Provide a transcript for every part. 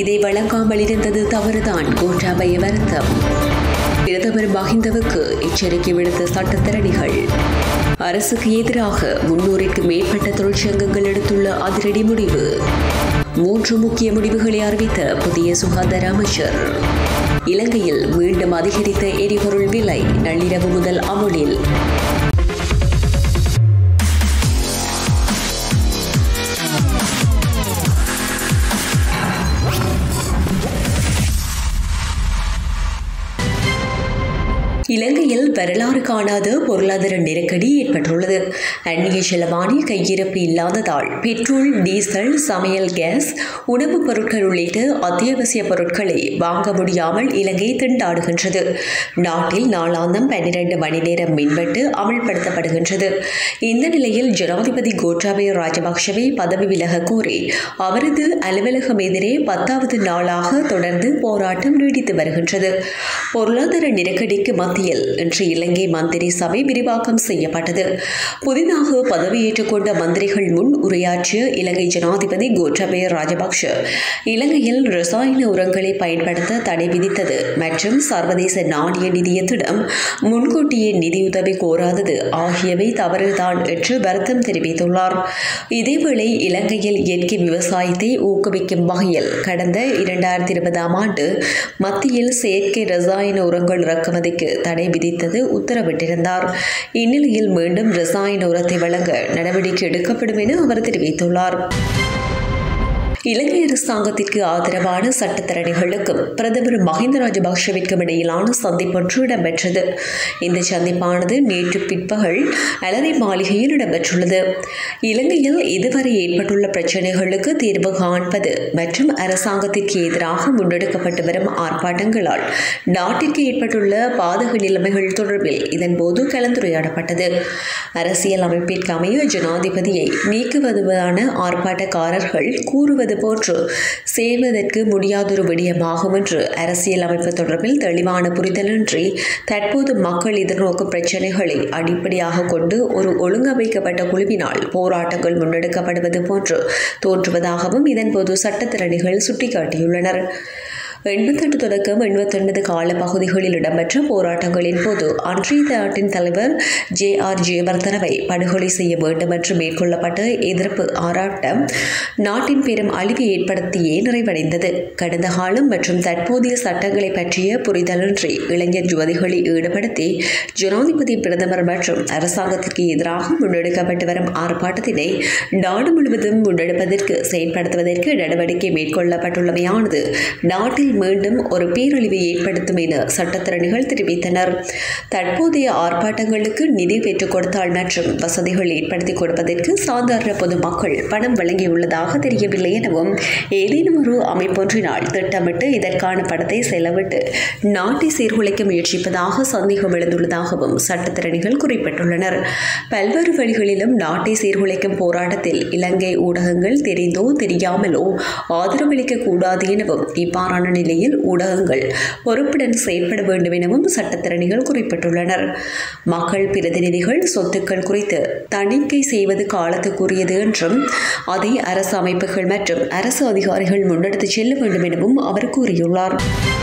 இதை வழங்காமல் இருந்தது தவறுதான் கோட்டாபய வருத்தம் பிரதமர் மஹிந்தவுக்கு எச்சரிக்கை விடுத்த சட்டத்திரணிகள் அரசுக்கு எதிராக முன்னூறிற்கு மேற்பட்ட தொழிற்சங்கங்கள் எடுத்துள்ள அதிரடி முடிவு மூன்று முக்கிய முடிவுகளை அறிவித்த புதிய சுகாதார அமைச்சர் இலங்கையில் மீண்டும் அதிகரித்த எரிபொருள் விலை நள்ளிரவு முதல் அமுலில் இலங்கையில் வரலாறு காணாத பொருளாதார நெருக்கடி ஏற்பட்டுள்ளது அந்நிய செலவாணி கையிருப்பு இல்லாததால் பெட்ரோல் டீசல் சமையல் கேஸ் உணவுப் பொருட்கள் உள்ளிட்ட அத்தியாவசிய பொருட்களை வாங்க முடியாமல் இலங்கை திண்டாடுகின்றது நாட்டில் நாளாந்தம் பன்னிரண்டு மணி நேரம் மின்வெட்டு அமல்படுத்தப்படுகின்றது இந்த நிலையில் ஜனாதிபதி கோட்டாபய ராஜபக்ஷவை பதவி விலக கோரி அவரது அலுவலகம் எதிரே பத்தாவது நாளாக தொடர்ந்து போராட்டம் நீடித்து வருகின்றது பொருளாதார நெருக்கடிக்கு மத்தியில் இன்று இலங்கை மந்திரி சபை விரிவாக்கம் செய்யப்பட்டது புதிதாக பதவியேற்றுக் கொண்ட மந்திரிகள் முன் உரையாற்றிய இலங்கை ஜனாதிபதி கோட்டாபய ராஜபக்ஷ இலங்கையில் ரசாயன உரங்களை பயன்படுத்த தடை விதித்தது மற்றும் சர்வதேச நாணய நிதியத்திடம் முன்கூட்டியே நிதியுதவி கோராதது ஆகியவை தவறுதான் என்று வருத்தம் தெரிவித்துள்ளார் இதேவேளை இலங்கையில் இயற்கை விவசாயத்தை ஊக்குவிக்கும் வகையில் கடந்த இரண்டாயிரத்தி இருபதாம் ஆண்டு மத்தியில் செயற்கை ரசாயன உரங்கள் இறக்குமதிக்கு தடை விதித்தது உத்தரவிட்டிருந்தார் இந்நிலையில் மீண்டும் ரசாயன உரத்தை வழங்க நடவடிக்கை எடுக்கப்படும் என அவர் தெரிவித்துள்ளார் இலங்கை அரசாங்கத்திற்கு ஆதரவான சட்டத்தரணிகளுக்கும் பிரதமர் மஹிந்த ராஜபக்ஷவிற்கும் இடையிலான சந்திப்பொன்று இடம்பெற்றது இந்த சந்திப்பானது நேற்று பிற்பகல் அலரி மாளிகையில் இடம்பெற்றுள்ளது இலங்கையில் இதுவரை ஏற்பட்டுள்ள பிரச்சினைகளுக்கு தீர்வு காண்பது மற்றும் அரசாங்கத்திற்கு எதிராக முன்னெடுக்கப்பட்டு வரும் ஆர்ப்பாட்டங்களால் நாட்டிற்கு ஏற்பட்டுள்ள பாதக நிலைமைகள் தொடர்பில் இதன்போது கலந்துரையாடப்பட்டது அரசியல் அமைப்பிற்கு அமைய ஜனாதிபதியை நீக்குவதுவான ஆர்ப்பாட்டக்காரர்கள் கூறுவது செய்வது போன்று செய்வதற்கு முடியாதொரு விடயமாகும் என்று அரசியல் அமைப்பு தொடர்பில் தெளிவான புரிதலின்றி தற்போது மக்கள் எதிர்நோக்கும் பிரச்சினைகளை அடிப்படையாக கொண்டு ஒரு ஒழுங்கமைக்கப்பட்ட குழுவினால் போராட்டங்கள் முன்னெடுக்கப்படுவது போன்று தோன்றுவதாகவும் இதன்போது சட்டத்திறனிகள் சுட்டிக்காட்டியுள்ளனர் எண்பத்தெட்டு தொடக்கம் எண்பத்தொன்பது கால பகுதிகளில் இடம்பெற்ற போராட்டங்களின் போது அன்றைய நாட்டின் தலைவர் ஜே ஆர் ஜெயவர்தனவை படுகொலை செய்ய வேண்டும் என்று மேற்கொள்ளப்பட்ட எதிர்ப்பு ஆராட்டம் நாட்டின் பெரும் அழிவை ஏற்படுத்தியே நிறைவடைந்தது கடந்த காலம் மற்றும் தற்போதைய சட்டங்களை பற்றிய புரிதலின்றி இளைஞர் யுவதிகளை ஈடுபடுத்தி ஜனாதிபதி பிரதமர் மற்றும் அரசாங்கத்திற்கு எதிராக முன்னெடுக்கப்பட்டு வரும் ஆர்ப்பாட்டத்தினை நாடு முழுவதும் முன்னெடுப்பதற்கு செயல்படுத்துவதற்கு நடவடிக்கை மேற்கொள்ளப்பட்டுள்ளமையானது நாட்டில் மீண்டும் ஒரு பேரழிவை ஏற்படுத்தும் என சட்டத்திறனிகள் தெரிவித்தனர் தற்போதைய ஆர்ப்பாட்டங்களுக்கு நிதி பெற்றுக் கொடுத்தால் மற்றும் வசதிகள் ஏற்படுத்தி கொடுப்பதற்கு சாதாரண பொதுமக்கள் பணம் வழங்கியுள்ளதாக தெரியவில்லை எனவும் ஏதேனும் ஒரு அமைப்பொன்றினால் திட்டமிட்டு இதற்கான பணத்தை செலவிட்டு நாட்டை சீர்குலைக்க முயற்சிப்பதாக சந்தேகம் எழுந்துள்ளதாகவும் சட்டத்திறனிகள் குறிப்பிட்டுள்ளனர் பல்வேறு வழிகளிலும் நாட்டை சீர்குலைக்கும் போராட்டத்தில் இலங்கை ஊடகங்கள் தெரிந்தோ தெரியாமலோ ஆதரவளிக்க கூடாது எனவும் இவ்வாறான நிலையில் ஊடகங்கள் பொறுப்புடன் செயல்பட வேண்டும் எனவும் சட்டத்திறனிகள் குறிப்பிட்டுள்ளனர் மக்கள் பிரதிநிதிகள் சொத்துக்கள் குறித்து தணிக்கை செய்வது காலத்துக்குரியது என்றும் அதை அரசு அமைப்புகள் மற்றும் அரசு அதிகாரிகள் முன்னெடுத்துச் செல்ல வேண்டும் எனவும் அவர் கூறியுள்ளார்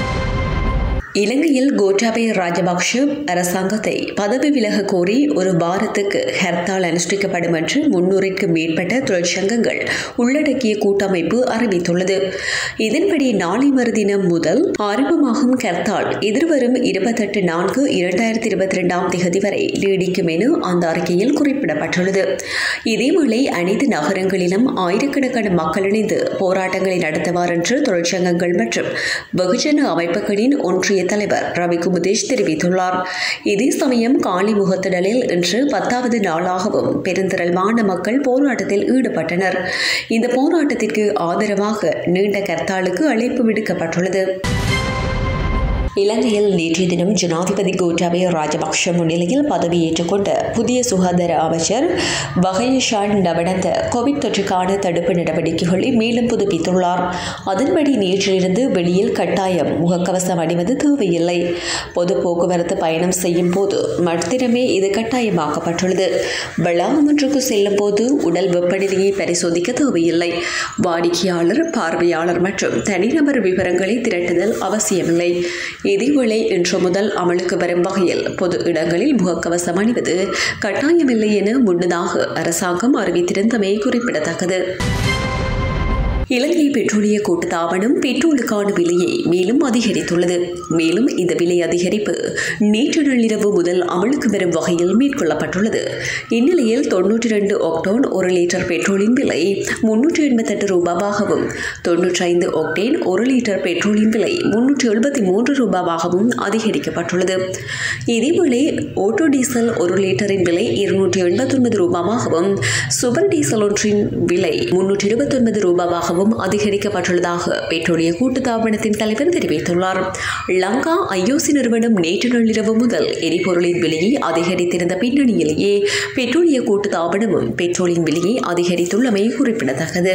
இலங்கையில் கோட்டாபய ராஜபக்ஷ அரசாங்கத்தை பதவி விலக கோரி ஒரு வாரத்துக்கு ஹர்த்தால் அனுஷ்டிக்கப்படும் என்று முன்னூறிற்கு மேற்பட்ட தொழிற்சங்கங்கள் உள்ளடக்கிய கூட்டமைப்பு அறிவித்துள்ளது இதன்படி நாளை மறுதினம் முதல் ஆரம்பமாகும் ஹர்த்தால் எதிர்வரும் இருபத்தெட்டு நான்கு இரண்டாயிரத்தி இருபத்தி ரெண்டாம் தேதி வரை நீடிக்கும் என அந்த அறிக்கையில் குறிப்பிடப்பட்டுள்ளது இதேவேளை அனைத்து நகரங்களிலும் ஆயிரக்கணக்கான மக்கள் இணைந்து போராட்டங்களை நடத்துவார் என்று தொழிற்சங்கங்கள் மற்றும் வெகுஜன அமைப்புகளின் ஒன்றிய தலைவர் ரவி குமுதேஷ் தெரிவித்துள்ளார் இதே சமயம் காலி முகத்திடலில் இன்று பத்தாவது நாளாகவும் பெருந்திரளான மக்கள் போராட்டத்தில் ஈடுபட்டனர் இந்த போராட்டத்திற்கு ஆதரவாக நீண்ட கர்த்தாலுக்கு அழைப்பு விடுக்கப்பட்டுள்ளது இலங்கையில் நேற்றைய தினம் ஜனாதிபதி கோட்டாபய ராஜபக்ஷ முன்னிலையில் பதவியேற்றுக் கொண்ட புதிய சுகாதார அமைச்சர் வகையஷான் நவனந்த கோவிட் தொற்றுக்கான தடுப்பு நடவடிக்கைகளை மேலும் புதுப்பித்துள்ளார் அதன்படி நேற்றிலிருந்து வெளியில் கட்டாயம் முகக்கவசம் அணிவது தேவையில்லை பொது போக்குவரத்து பயணம் செய்யும் போது மத்திரமே இது கட்டாயமாக்கப்பட்டுள்ளது வளாகம் ஒன்றுக்கு செல்லும் போது உடல் வெப்பநிலையை பரிசோதிக்க தேவையில்லை வாடிக்கையாளர் பார்வையாளர் மற்றும் தனிநபர் விவரங்களை திரட்டுதல் அவசியமில்லை இதேவேளை இன்று முதல் அமலுக்கு வரும் வகையில் பொது இடங்களில் முகக்கவசம் அணிவது கட்டாயமில்லை என முன்னதாக அரசாங்கம் அறிவித்திருந்தமை குறிப்பிடத்தக்கது இலங்கை பெட்ரோலிய கூட்டுத்தாபனம் பெட்ரோலுக்கான விலையை மேலும் அதிகரித்துள்ளது மேலும் இந்த விலை அதிகரிப்பு நேற்று நள்ளிரவு முதல் அமலுக்கு வரும் வகையில் மேற்கொள்ளப்பட்டுள்ளது இந்நிலையில் தொன்னூற்றி ரெண்டு ஒக்டோன் ஒரு லிட்டர் பெட்ரோலின் விலை முன்னூற்றி எண்பத்தெட்டு ரூபாவாகவும் தொன்னூற்றி ஐந்து ஒக்டேன் ஒரு லிட்டர் பெட்ரோலின் விலை முன்னூற்றி எழுபத்தி மூன்று ரூபாவாகவும் அதிகரிக்கப்பட்டுள்ளது இதேவேளை ஓட்டோ டீசல் ஒரு லிட்டரின் விலை இருநூற்றி எண்பத்தொன்பது ரூபாவாகவும் சூப்பர் டீசல் ஒன்றின் விலை முன்னூற்றி இருபத்தொன்பது ரூபாவாகவும் ரூபாவும் அதிகரிக்கப்பட்டுள்ளதாக பெட்ரோலிய கூட்டுத்தாபனத்தின் தலைவர் தெரிவித்துள்ளார் லங்கா ஐஓசி நிறுவனம் நேற்று நள்ளிரவு முதல் எரிபொருளின் விலையை அதிகரித்திருந்த பின்னணியிலேயே பெட்ரோலிய கூட்டுத்தாபனமும் பெட்ரோலின் விலையை அதிகரித்துள்ளமை குறிப்பிடத்தக்கது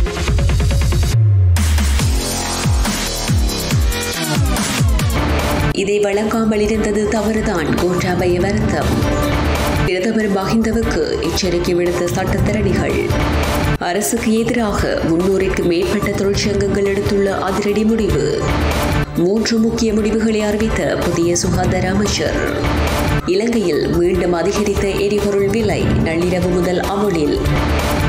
இதை வழங்காமல் இருந்தது தவறுதான் கோட்டாபய வருத்தம் பிரதமர் மஹிந்தவுக்கு எச்சரிக்கை விடுத்த சட்டத்திரணிகள் அரசுக்கு எதிராக முன்னூறுக்கு மேற்பட்ட தொழிற்சங்கங்கள் எடுத்துள்ள அதிரடி முடிவு மூன்று முக்கிய முடிவுகளை அறிவித்த புதிய சுகாதார அமைச்சர் இலங்கையில் மீண்டும் அதிகரித்த எரிபொருள் விலை நள்ளிரவு முதல் அமுலில்